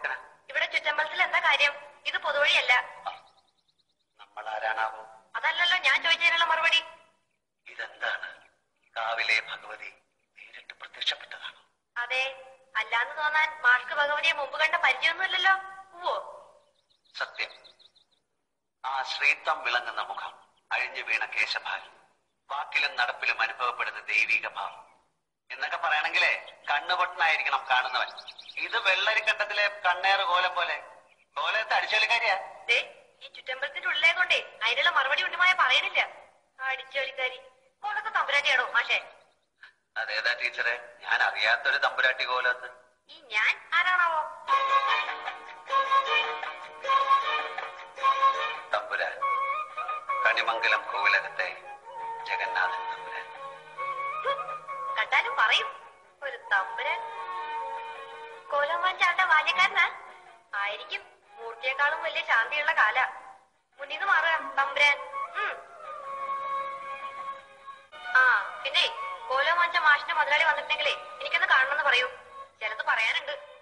ചെറുക്കനാ ഇവിടെ ചുറ്റമ്പലത്തിൽ എന്താ കാര്യം ഇത് പൊതുവഴിയല്ല നമ്മൾ ആരാണാവോ അതല്ലല്ലോ ഞാൻ ചോദിച്ചതിനുള്ള മറുപടി ഇതെന്താണ് കാവിലെ ഭഗവതി നേരിട്ട് പ്രത്യക്ഷപ്പെട്ടതാണോ അതെ അല്ലാന്ന് തോന്നാൻ മാഷ്ക്ക് ഭഗവതിയെ മുമ്പ് കണ്ട പരിചയമൊന്നുമില്ലല്ലോ ഓ സത്യം ആ ശ്രീത്വം വിളങ്ങുന്ന മുഖം അഴിഞ്ഞു വീണ കേശഭാഗം വാക്കിലും നടപ്പിലും അനുഭവപ്പെടുന്ന ദൈവിക ഭാവം എന്നൊക്കെ പറയണെങ്കിലേ കണ്ണുപൊട്ടനായിരിക്കണം കാണുന്നവൻ ഇത് വെള്ളരിക്കണ്ടത്തിലെ കണ്ണേറ് കോലം പോലെ കോലത്തെ അടിച്ചോലിക്കാരിയാ ദേ ഈ ചുറ്റമ്പലത്തിന്റെ ഉള്ളിലേ കൊണ്ടേ അതിനുള്ള മറുപടി ഉണ്ണിമായ പറയണില്ല അടിച്ചോലിക്കാരി കോലത്തെ തമ്പുരാട്ടിയാണോ മാഷേ അതേതാ ടീച്ചറെ ഞാൻ അറിയാത്തൊരു തമ്പുരാട്ടി കോലത്ത് ഈ ഞാൻ ആരാണാവോ തമ്പുരാൻ കണിമംഗലം കോവിലകത്തെ ജഗന്നാഥൻ തമ്പുരാൻ കണ്ടാലും പറയും ഒരു തമ്പുരാൻ കോലമാൻ ചാട്ട ബാല്യക്കാരനാ ആയിരിക്കും മൂർത്തിയെക്കാളും വലിയ ശാന്തിയുള്ള കാല മുന്നിന്ന് മാറുക തമ്പുരാൻ ഉം. ആ പിന്നെ കോലമാഞ്ച മാഷിന്റെ മുതലാളി വന്നിട്ടുണ്ടെങ്കിലേ എനിക്കൊന്ന് കാണണമെന്ന് പറയൂ ചിലത് പറയാനുണ്ട്